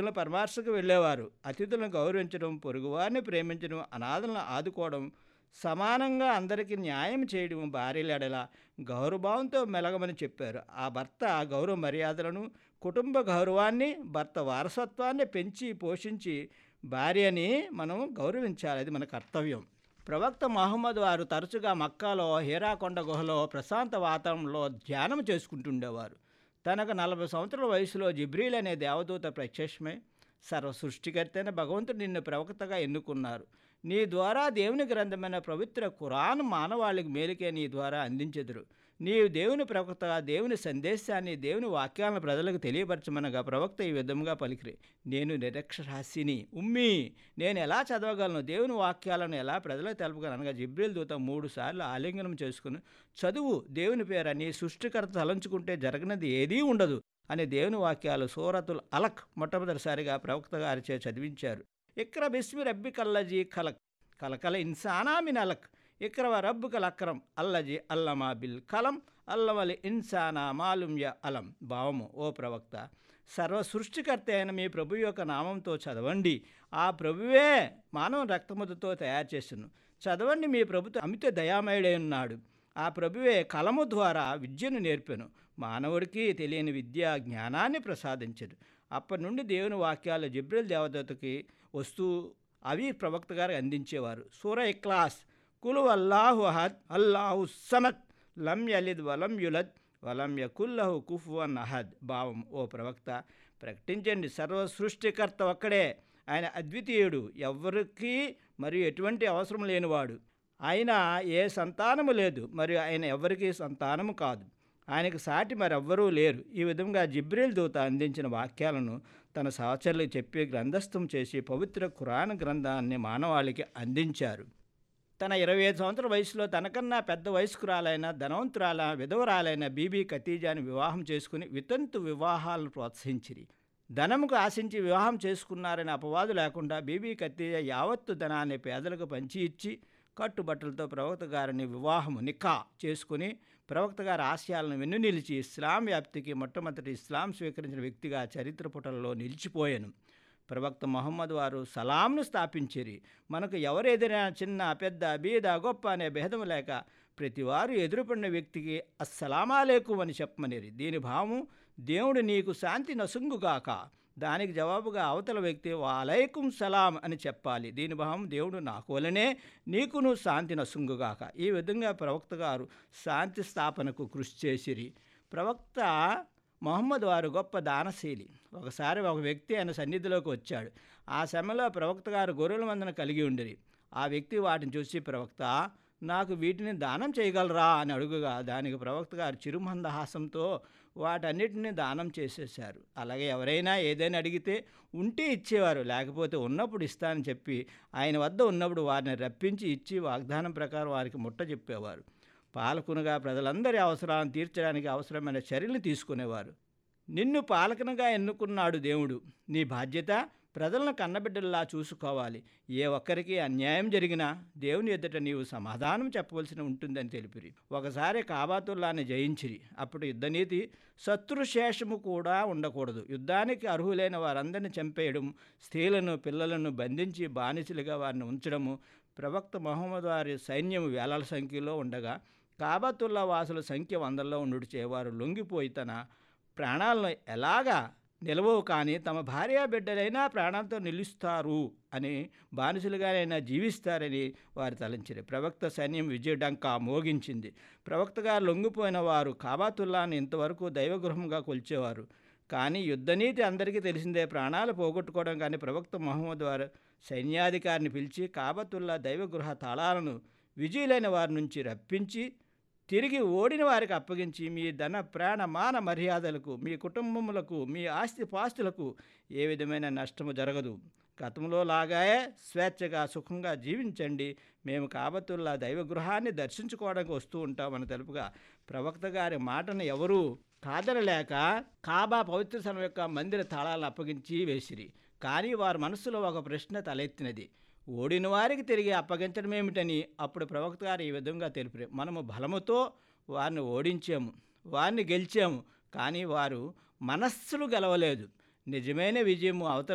ఇతరులను పరామర్శకు వెళ్ళేవారు అతిథులను గౌరవించడం పొరుగువారిని ప్రేమించడం అనాథలను ఆదుకోవడం సమానంగా అందరికీ న్యాయం చేయడం భార్యల ఎడల గౌరవభావంతో మెలగమని చెప్పారు ఆ భర్త గౌరవ మర్యాదలను కుటుంబ గౌరవాన్ని భర్త వారసత్వాన్ని పెంచి పోషించి భార్యని మనం గౌరవించాలి అది మన కర్తవ్యం ప్రవక్త మహమ్మద్ వారు తరచుగా మక్కాలో హీరాకొండ గుహలో ప్రశాంత వాతావరణంలో ధ్యానం చేసుకుంటుండేవారు తనకు నలభై సంవత్సరాల వయసులో జిబ్రీల్ అనే దేవదూత ప్రత్యక్షమై సర్వ సృష్టికర్త అయిన భగవంతుడు నిన్ను ప్రవక్తగా ఎన్నుకున్నారు నీ ద్వారా దేవుని గ్రంథమైన పవిత్ర ఖురాన్ మానవాళికి మేలుకే నీ ద్వారా అందించెదురు నీవు దేవుని ప్రవక్తగా దేవుని సందేశాన్ని దేవుని వాక్యాలను ప్రజలకు తెలియపరచమనగా ప్రవక్త ఈ విధంగా పలికిరి నేను నిరక్షరాశిని ఉమ్మి నేను ఎలా చదవగలను దేవుని వాక్యాలను ఎలా ప్రజలకు తెలపగలను అనగా జిబ్రిల్ దూత మూడు సార్లు ఆలింగనం చేసుకుని చదువు దేవుని పేర నీ సృష్టికర్త తలంచుకుంటే జరగనిది ఏదీ ఉండదు అనే దేవుని వాక్యాలు సూరతుల్ అలక్ మొట్టమొదటిసారిగా ప్రవక్త గారిచే చదివించారు ఇక్ర బిస్మి రబ్బి కల్లజీ కలక్ కలకల ఇన్సానా మిన్ అలక్ ఇక్రవ రబ్బుకల్ అక్రం అల్లజీ అల్లమా బిల్ కలం అల్లమలి ఇన్సానా మాలుమ్య అలం భావము ఓ ప్రవక్త సర్వ సృష్టికర్త అయిన మీ ప్రభు యొక్క నామంతో చదవండి ఆ ప్రభువే మానవ రక్తముతో తయారు చేసను చదవండి మీ ప్రభుత్వ అమిత దయామయుడై ఉన్నాడు ఆ ప్రభువే కలము ద్వారా విద్యను నేర్పెను మానవుడికి తెలియని విద్య జ్ఞానాన్ని ప్రసాదించడు అప్పటి నుండి దేవుని వాక్యాలు జిబ్రిల్ దేవదత్తకి వస్తూ అవి ప్రవక్త గారు అందించేవారు సూర ఇక్లాస్ కులు అల్లాహు అహద్ అల్లాహు సమత్ లం యలిద్ వలం యులద్ వలం యకుల్లహు కుఫువన్ అహద్ భావం ఓ ప్రవక్త ప్రకటించండి సర్వ సృష్టికర్త ఒక్కడే ఆయన అద్వితీయుడు ఎవరికి మరియు ఎటువంటి అవసరం లేనివాడు ఆయన ఏ సంతానము లేదు మరియు ఆయన ఎవరికి సంతానము కాదు ఆయనకు సాటి మరెవ్వరూ లేరు ఈ విధంగా జిబ్రిల్ దూత అందించిన వాక్యాలను తన సహచరులకు చెప్పి గ్రంథస్థం చేసి పవిత్ర ఖురాన్ గ్రంథాన్ని మానవాళికి అందించారు తన ఇరవై ఐదు సంవత్సరాల వయసులో తనకన్నా పెద్ద వయస్కురాలైన ధనవంతురాల విధవరాలైన బీబీ ఖతీజాని వివాహం చేసుకుని వితంతు వివాహాలను ప్రోత్సహించిరి ధనముకు ఆశించి వివాహం చేసుకున్నారనే అపవాదు లేకుండా బీబీ ఖతీజ యావత్తు ధనాన్ని పేదలకు పంచి ఇచ్చి కట్టుబట్టలతో ప్రవక్త గారిని వివాహము నికా చేసుకుని ప్రవక్త గారి ఆశయాలను వెన్నునిలిచి ఇస్లాం వ్యాప్తికి మొట్టమొదటి ఇస్లాం స్వీకరించిన వ్యక్తిగా చరిత్ర పుటల్లో నిలిచిపోయాను ప్రవక్త మహమ్మద్ వారు సలాంను స్థాపించిరి మనకు ఎవరు ఎదురైనా చిన్న పెద్ద బీద గొప్ప అనే భేదం లేక ప్రతివారు ఎదురుపడిన వ్యక్తికి అస్సలామాలేకు అని చెప్పమనిరి దీని భావము దేవుడు నీకు శాంతి నసుంగుగాక దానికి జవాబుగా అవతల వ్యక్తి వాలైకుం సలాం అని చెప్పాలి దీని భావం దేవుడు నాకు వలనే నీకును శాంతి నసుంగుగాక ఈ విధంగా ప్రవక్త గారు శాంతి స్థాపనకు కృషి చేసిరి ప్రవక్త మొహమ్మద్ వారు గొప్ప దానశీలి ఒకసారి ఒక వ్యక్తి ఆయన సన్నిధిలోకి వచ్చాడు ఆ సమయంలో ప్రవక్త గారు గొర్రెల మందను కలిగి ఉండిరి ఆ వ్యక్తి వాటిని చూసి ప్రవక్త నాకు వీటిని దానం చేయగలరా అని అడుగుగా దానికి ప్రవక్త గారు చిరుమందహాసంతో వాటన్నిటిని దానం చేసేశారు అలాగే ఎవరైనా ఏదైనా అడిగితే ఉంటే ఇచ్చేవారు లేకపోతే ఉన్నప్పుడు ఇస్తానని చెప్పి ఆయన వద్ద ఉన్నప్పుడు వారిని రప్పించి ఇచ్చి వాగ్దానం ప్రకారం వారికి ముట్ట చెప్పేవారు పాలకునుగా ప్రజలందరి అవసరాలను తీర్చడానికి అవసరమైన చర్యలు తీసుకునేవారు నిన్ను పాలకునిగా ఎన్నుకున్నాడు దేవుడు నీ బాధ్యత ప్రజలను కన్నబిడ్డల్లా చూసుకోవాలి ఏ ఒక్కరికి అన్యాయం జరిగినా దేవుని ఎదుట నీవు సమాధానం చెప్పవలసి ఉంటుందని తెలిపిరి ఒకసారి కాబాతుల్లాని జయించిరి అప్పుడు యుద్ధనీతి శత్రుశేషము కూడా ఉండకూడదు యుద్ధానికి అర్హులైన వారందరిని చంపేయడం స్త్రీలను పిల్లలను బంధించి బానిసలుగా వారిని ఉంచడము ప్రవక్త మహమ్మద్ వారి సైన్యం వేలాల సంఖ్యలో ఉండగా కాబాతుల్లా వాసుల సంఖ్య వందల్లో ఉండుచే వారు లొంగిపోయి తన ప్రాణాలను ఎలాగా నిలవవు కానీ తమ భార్య బిడ్డలైనా ప్రాణాలతో నిలుస్తారు అని బానిసలుగానైనా జీవిస్తారని వారు తలంచారు ప్రవక్త సైన్యం విజయడంకా మోగించింది ప్రవక్తగా లొంగిపోయిన వారు కాబాతుల్లాని ఇంతవరకు దైవగృహంగా కొల్చేవారు కానీ యుద్ధనీతి అందరికీ తెలిసిందే ప్రాణాలు పోగొట్టుకోవడం కానీ ప్రవక్త మహమ్మద్ వారు సైన్యాధికారిని పిలిచి కాబతుల్లా దైవగృహ తాళాలను విజయులైన వారి నుంచి రప్పించి తిరిగి ఓడిన వారికి అప్పగించి మీ ధన ప్రాణ మాన మర్యాదలకు మీ కుటుంబములకు మీ ఆస్తి పాస్తులకు ఏ విధమైన నష్టము జరగదు గతంలో లాగాయే స్వేచ్ఛగా సుఖంగా జీవించండి మేము కాబతుల్లా దైవగృహాన్ని దర్శించుకోవడానికి వస్తూ ఉంటామని తెలుపుగా ప్రవక్త గారి మాటను ఎవరూ కాదనలేక కాబా పవిత్ర స్థలం యొక్క మందిర తాళాలను అప్పగించి వేసిరి కానీ వారి మనసులో ఒక ప్రశ్న తలెత్తినది ఓడిన వారికి తిరిగి అప్పగించడం ఏమిటని అప్పుడు ప్రవక్త గారు ఈ విధంగా తెలిపారు మనము బలముతో వారిని ఓడించాము వారిని గెలిచాము కానీ వారు మనస్సులు గెలవలేదు నిజమైన విజయము అవతల